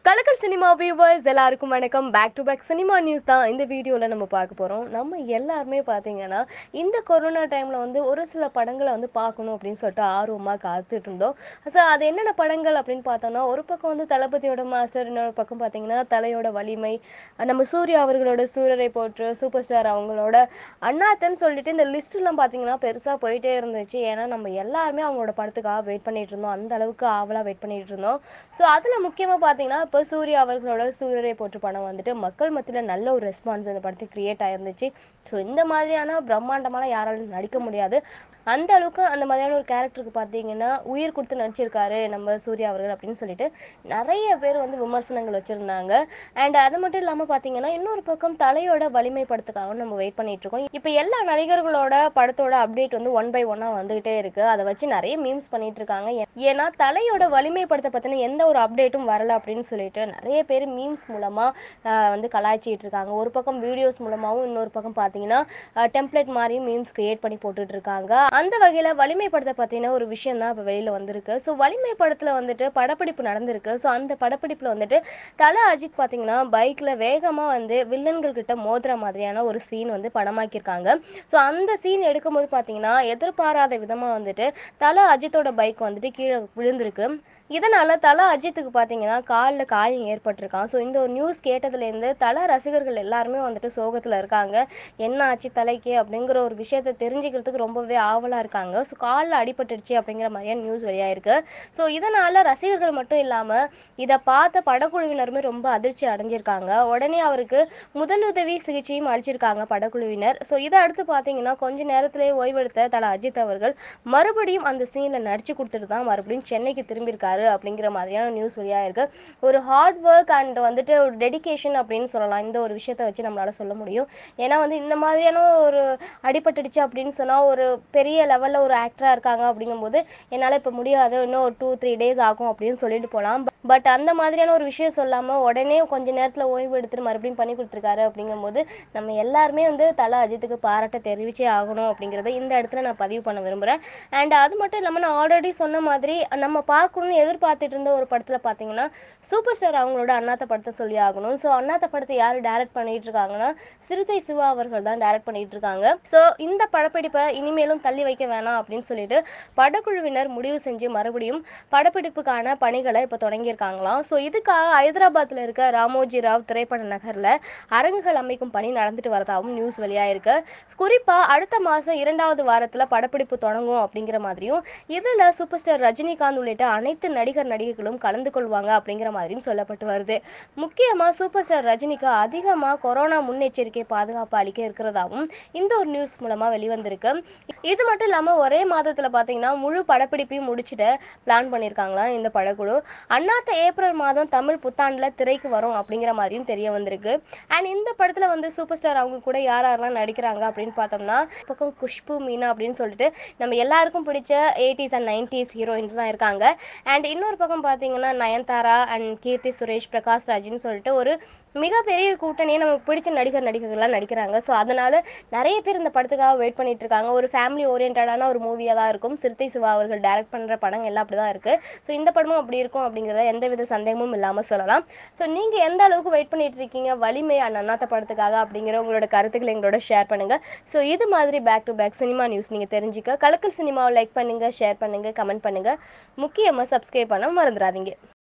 கலக்கல் cinema viewers எல்லாருக்கும் வணக்கம் back to back cinema news தான் இந்த வீடியோவில் நம்ம பார்க்க போகிறோம் நம்ம எல்லாருமே பார்த்தீங்கன்னா இந்த கொரோனா டைமில் வந்து ஒரு சில படங்களை வந்து பார்க்கணும் அப்படின்னு சொல்லிட்டு ஆர்வமாக காத்துட்டு இருந்தோம் ஸோ அது என்னென்ன படங்கள் அப்படின்னு பார்த்தோம்னா ஒரு பக்கம் வந்து தளபதியோட மாஸ்டர் இன்னொரு பக்கம் பார்த்தீங்கன்னா தலையோட வலிமை நம்ம சூர்யா அவர்களோட சூரரை போற்று சூப்பர் ஸ்டார் அவங்களோட அண்ணாத்தன்னு சொல்லிட்டு இந்த லிஸ்ட்லாம் பார்த்தீங்கன்னா பெருசாக போயிட்டே இருந்துச்சு ஏன்னா நம்ம எல்லாருமே அவங்களோட படத்துக்காக வெயிட் பண்ணிட்டு இருந்தோம் அந்த அளவுக்கு ஆவலாக வெயிட் பண்ணிட்டு இருந்தோம் ஸோ அதில் முக்கியமாக பார்த்தீங்கன்னா இப்போ சூர்யா அவர்களோட சூரரை போற்று படம் வந்துட்டு மக்கள் மத்தியில் நல்ல ஒரு ரெஸ்பான்ஸ் இந்த படத்துக்கு கிரியேட் ஆயிருந்துச்சு ஸோ இந்த மாதிரியான பிரம்மாண்டமான யாராலும் நடிக்க முடியாது அந்த அளவுக்கு அந்த மாதிரியான ஒரு கேரக்டருக்கு பார்த்தீங்கன்னா உயிர் கொடுத்து நடிச்சிருக்காரு நம்ம சூர்யா அவர்கள் அப்படின்னு சொல்லிட்டு நிறைய பேர் வந்து விமர்சனங்கள் வச்சுருந்தாங்க அண்ட் அது மட்டும் இல்லாமல் பார்த்தீங்கன்னா இன்னொரு பக்கம் தலையோட வலிமை படத்துக்காக நம்ம வெயிட் பண்ணிட்டு இருக்கோம் இப்போ எல்லா நடிகர்களோட படத்தோட அப்டேட் வந்து ஒன் பை ஒன்னாக வந்துகிட்டே இருக்கு அதை வச்சு நிறைய மீம்ஸ் பண்ணிட்டு இருக்காங்க ஏ- ஏன்னா தலையோட வலிமை படத்தை பற்றின எந்த ஒரு அப்டேட்டும் வரல அப்படின்னு சொல்லிட்டு நிறைய பேர் மீம்ஸ் மூலமாக வந்து கலாய்ச்சிட்டு இருக்காங்க ஒரு பக்கம் வீடியோஸ் மூலமாகவும் இன்னொரு பக்கம் பார்த்தீங்கன்னா டெம்ப்ளேட் மாதிரியும் மீம்ஸ் கிரியேட் பண்ணி போட்டுட்டு இருக்காங்க அந்த வகையில் வலிமை படத்தை பற்றின ஒரு விஷயம் தான் இப்போ வெளியில் வந்திருக்கு ஸோ வலிமை படத்தில் வந்துட்டு படப்பிடிப்பு நடந்திருக்கு ஸோ அந்த படப்பிடிப்பில் வந்துட்டு தல அஜித் பார்த்தீங்கன்னா பைக்கில் வேகமாக வந்து வில்லன்கள் கிட்ட மோதுற மாதிரியான ஒரு சீன் வந்து படமாக்கியிருக்காங்க ஸோ அந்த சீன் எடுக்கும்போது பார்த்தீங்கன்னா எதிர்பாராத விதமாக வந்துட்டு தல அஜித்தோட பைக் வந்துட்டு கீழே விழுந்திருக்கு இதனால தல அஜித்துக்கு பார்த்தீங்கன்னா காலில் காயம் ஏற்பட்டிருக்கான் ஸோ இந்த ஒரு நியூஸ் கேட்டதுலேருந்து தல ரசிகர்கள் எல்லாருமே வந்துட்டு சோகத்தில் இருக்காங்க என்ன ஆச்சு தலைக்கு அப்படிங்கிற ஒரு விஷயத்தை தெரிஞ்சுக்கிறதுக்கு ரொம்பவே ஆவலாக இருக்காங்க ஸோ காலில் அடிபட்டுடுச்சு அப்படிங்கிற மாதிரியான நியூஸ் வெளியாயிருக்கு ஸோ இதனால ரசிகர்கள் மட்டும் இல்லாமல் இதை பார்த்த படக்குழுவினருமே ரொம்ப அதிர்ச்சி அடைஞ்சிருக்காங்க உடனே அவருக்கு முதலுதவி சிகிச்சையும் அளிச்சிருக்காங்க படக்குழுவினர் ஸோ இதை அடுத்து பார்த்தீங்கன்னா கொஞ்ச நேரத்திலே ஓய்வெடுத்த தல அஜித் அவர்கள் மறுபடியும் அந்த சீனில் நடிச்சு கொடுத்துட்டு தான் மறுபடியும் சென்னைக்கு திரும்பியிருக்காரு அப்படிங்கிற மாதிரியான நியூஸ் வெளியாயிருக்கு ஒரு ஹார்ட் ஒர்க் அண்ட் வந்துட்டு ஒரு டெடிகேஷன் அப்படின்னு சொல்லலாம் இந்த ஒரு விஷயத்தை வச்சு நம்மளால சொல்ல முடியும் ஏன்னா வந்து இந்த மாதிரியான ஒரு அடிபட்டுடுச்சு அப்படின்னு சொன்னால் ஒரு பெரிய லெவலில் ஒரு ஆக்டராக இருக்காங்க அப்படிங்கும்போது என்னால் இப்போ முடியாது இன்னும் ஒரு டூ த்ரீ டேஸ் ஆகும் அப்படின்னு சொல்லிட்டு போகலாம் பட் அந்த மாதிரியான ஒரு விஷயம் சொல்லாமல் உடனே கொஞ்ச நேரத்தில் ஓய்வு எடுத்துட்டு மறுபடியும் பண்ணி கொடுத்துருக்காரு அப்படிங்கும்போது நம்ம எல்லாருமே வந்து தல அஜித்துக்கு பாராட்ட தெரிவிச்சே ஆகணும் அப்படிங்கிறத இந்த இடத்துல நான் பதிவு பண்ண விரும்புகிறேன் அண்ட் அது மட்டும் இல்லாமல் நான் ஆல்ரெடி சொன்ன மாதிரி நம்ம பார்க்கணும்னு எதிர்பார்த்துட்டு இருந்த ஒரு படத்தில் பார்த்தீங்கன்னா சூப்பர் ஸ்டார் அவங்களோட அண்ணாத்த படத்தை சொல்லி ஆகணும் ஸோ அண்ணாத்த படத்தை யார் டைரக்ட் பண்ணிட்டு இருக்காங்கன்னா சிறுத்தை சிவா அவர்கள் தான் டைரக்ட் பண்ணிட்டு இருக்காங்க ஸோ இந்த படப்பிடிப்பை இனிமேலும் தள்ளி வைக்க வேணாம் அப்படின்னு சொல்லிட்டு படக்குழுவினர் முடிவு செஞ்சு மறுபடியும் படப்பிடிப்புக்கான பணிகளை இப்போ தொடங்கியிருக்காங்களாம் ஸோ இதுக்காக ஹைதராபாத்தில் இருக்க ராமோஜி ராவ் திரைப்பட நகரில் அரங்குகள் அமைக்கும் பணி நடந்துட்டு வரதாகவும் நியூஸ் வெளியாயிருக்கு குறிப்பாக அடுத்த மாதம் இரண்டாவது வாரத்தில் படப்பிடிப்பு தொடங்கும் அப்படிங்கிற மாதிரியும் இதில் சூப்பர் ஸ்டார் ரஜினிகாந்த் உள்ளிட்ட அனைத்து நடிகர் நடிகைகளும் கலந்து கொள்வாங்க அப்படிங்கிற மாதிரியும் சொல்லப்பட்டு வருது முக்கியமாக சூப்பர் ஸ்டார் ரஜினிக்கு அதிகமாக கொரோனா முன்னெச்சரிக்கை பாதுகாப்பு அளிக்க இருக்கிறதாவும் இந்த ஒரு நியூஸ் மூலமாக வெளிவந்திருக்கு இது மட்டும் இல்லாமல் ஒரே மாதத்தில் பார்த்தீங்கன்னா முழு படப்பிடிப்பையும் முடிச்சுட்டு பிளான் பண்ணியிருக்காங்களாம் இந்த படக்குழு அண்ணாத்த ஏப்ரல் மாதம் தமிழ் புத்தாண்டில் திரைக்கு வரும் அப்படிங்கிற மாதிரியும் தெரிய வந்திருக்கு அண்ட் இந்த படத்தில் வந்து சூப்பர் ஸ்டார் அவங்க கூட யார் யாரெல்லாம் நடிக்கிறாங்க அப்படின்னு பார்த்தோம்னா பக்கம் குஷ்பு மீனா அப்படின்னு சொல்லிட்டு நம்ம எல்லாருக்கும் பிடிச்ச எயிட்டிஸ் அண்ட் நைன்டிஸ் ஹீரோயின்ஸ் தான் இருக்காங்க அண்ட் இன்னொரு பக்கம் பார்த்தீங்கன்னா நயன்தாரா அண்ட் கீர்த்தி சுரேஷ் பிரகாஷ் ராஜ்னு சொல்லிட்டு ஒரு மிகப்பெரிய கூட்டணியை நமக்கு பிடிச்ச நடிகர் நடிகர்கள்லாம் நடிக்கிறாங்க ஸோ அதனால நிறைய பேர் இந்த படத்துக்காக வெயிட் பண்ணிட்டு இருக்காங்க ஒரு ஃபேமிலி ஓரியன்டான ஒரு மூவியாக தான் இருக்கும் சிறுத்தை சிவா அவர்கள் டைரக்ட் பண்ணுற படங்கள் எல்லாம் அப்படி தான் இருக்குது ஸோ இந்த படமும் அப்படி இருக்கும் அப்படிங்கிறத எந்தவித சந்தேகமும் இல்லாமல் சொல்லலாம் ஸோ நீங்கள் எந்த அளவுக்கு வெயிட் பண்ணிட்டு இருக்கீங்க வலிமை அண்ட் அண்ணாத்த படத்துக்காக அப்படிங்கிற உங்களோட கருத்துக்களை எங்களோட ஷேர் பண்ணுங்கள் ஸோ இது மாதிரி back to back cinema news நீங்கள் தெரிஞ்சுக்க கலக்கல் சினிமாவை லைக் பண்ணுங்கள் ஷேர் பண்ணுங்கள் கமெண்ட் பண்ணுங்கள் முக்கியமாக சப்ஸ்கிரைப் பண்ண மறந்துடாதீங்க